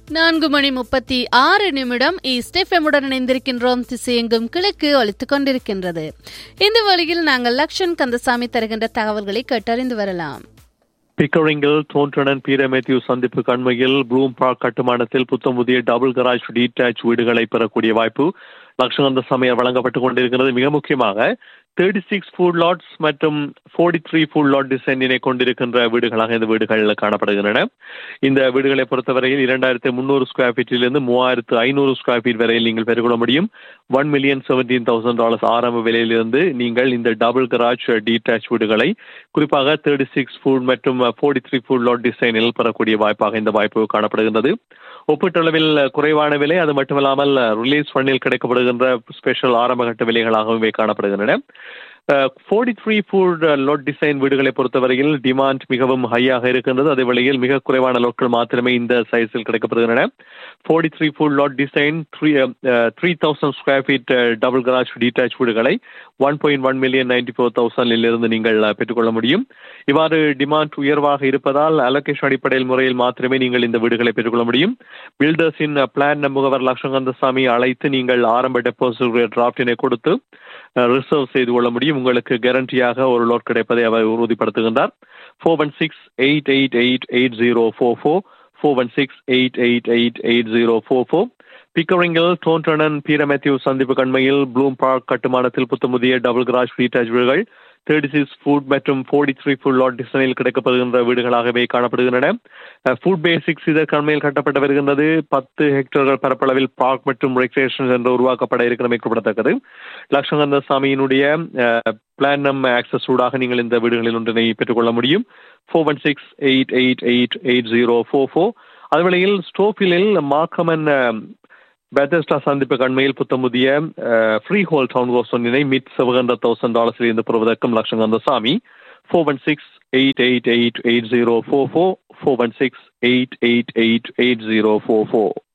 நான்கு மணி முப்பத்தி ஆறு நிமிடம் ஈஸ்டெஃபெமுடன் இணைந்திருக்கின்றோம் திசையெங்கும் கிழக்கு ஒலித்துக் கொண்டிருக்கின்றது இந்த வழியில் நாங்கள் லக்ஷன் கந்தசாமி தருகின்ற தகவல்களை கேட்டறிந்து வரலாம் பிக்கரிங்கில் தோன்றனன் பீர மேத்யூ சந்திப்பு கண்மையில் ப்ளூம் பார்க் கட்டுமானத்தில் புத்தம் புதிய டபுள் கராஜ் டீடாச் வீடுகளை பெறக்கூடிய வாய்ப்பு லட்சகந்த சமையல் வழங்கப்பட்டுக் கொண்டிருக்கிறது மிக முக்கியமாக தேர்ட்டி சிக்ஸ் ஃபுட் லாட்ஸ் மற்றும் ஃபோர்ட்டி த்ரீ ஃபுட் லாட் டிசைனினை கொண்டிருக்கின்ற வீடுகளாக இந்த வீடுகள் காணப்படுகின்றன இந்த வீடுகளை பொறுத்தவரையில் இரண்டாயிரத்தி முந்நூறு ஸ்கொயர் ஃபீட்டிலிருந்து மூவாயிரத்து ஐநூறு ஸ்கொயர் ஃபீட் வரையில் நீங்கள் பெற்றுக்கொள்ள முடியும் one million seventeen thousand dollars ஆரம்ப விலையிலிருந்து நீங்கள் இந்த டபுள் கராஜ் டீடாச் வீடுகளை குறிப்பாக தேர்ட்டி சிக்ஸ் ஃபுட் மற்றும் ஃபோர்ட்டி த்ரீ ஃபுட் லாட் டிசைனில் பெறக்கூடிய வாய்ப்பாக இந்த வாய்ப்பு காணப்படுகின்றது ஒப்பீட்டளவில் குறைவான விலை அது மட்டுமல்லாமல் ரிலீஸ் ஃபண்டில் கிடைக்கப்படுகின்ற ஸ்பெஷல் ஆரம்பகட்ட விலைகளாகவும் இவை காணப்படுகின்றன forty three foot lot design வீடுகளை பொறுத்தவரையில் டிமாண்ட் மிகவும் ஹையாக இருக்கின்றது அதே வேளையில் மிக குறைவான லோட்கள் மாத்திரமே இந்த சைஸில் கிடைக்கப்படுகின்றன forty three foot lot design three three thousand square feet double garage detach வீடுகளை one point one million ninety four தௌசண்டில் இருந்து நீங்கள் பெற்றுக்கொள்ள முடியும் இவ்வாறு டிமாண்ட் உயர்வாக இருப்பதால் அலோகேஷன் அடிப்படையில் முறையில் மாத்திரமே நீங்கள் இந்த வீடுகளை பெற்றுக்கொள்ள முடியும் பில்டர்ஸின் பிளான் முகவர் லட்சங்கந்தசாமி அழைத்து நீங்கள் ஆரம்ப டெபாசிட் டிராப்டினை கொடுத்து ரிசர்வ் செய்து கொள்ள முடியும் உங்களுக்கு கேரண்டியாக ஒரு லோட் கிடைப்பதை அவர் உறுதிப்படுத்துகின்றார் four one six eight eight eight eight zero four four four one six eight eight eight eight zero four four பிக்கரிங்கில் டோன்டனன் பீரமேத்யூ சந்திப்பு கண்மையில் ப்ளூம் பார்க் கட்டுமானத்தில் புத்தமுதிய டபுள் கிராஜ் ரீடாச் வீடுகள் தேர்ட்டி சிக்ஸ் ஃபுட் மற்றும் ஃபோர்ட்டி த்ரீ ஃபுட் லாட் டிசைனில் கிடைக்கப்படுகின்ற வீடுகளாகவே காணப்படுகின்றன ஃபுட் பேசிக்ஸ் இதற்கு அண்மையில் கட்டப்பட்டு வருகின்றது பத்து ஹெக்டர்கள் பரப்பளவில் பார்க் மற்றும் ரெக்ரேஷன் என்று உருவாக்கப்பட இருக்கிறமை குறிப்பிடத்தக்கது லட்சங்கந்த சாமியினுடைய பிளான் நம் ஆக்சஸ் ஊடாக நீங்கள் இந்த வீடுகளில் ஒன்றினை பெற்றுக்கொள்ள முடியும் four one six eight eight eight eight zero four four அதுவேளையில் ஸ்டோஃபிலில் மார்க்கமன் பெத்தஸ்டா சந்திப்பு கண்மையில் புத்தமுதிய ஃப்ரீ ஹோல் டவுன் ஹோஸ் ஒன்றினை மிட் செவன் ஹண்ட்ரட் தௌசண்ட் டாலர்ஸில் இருந்து பெறுவதற்கும் லட்சங்கந்த சாமி four one six eight eight eight eight zero four four four one six eight eight eight eight zero four four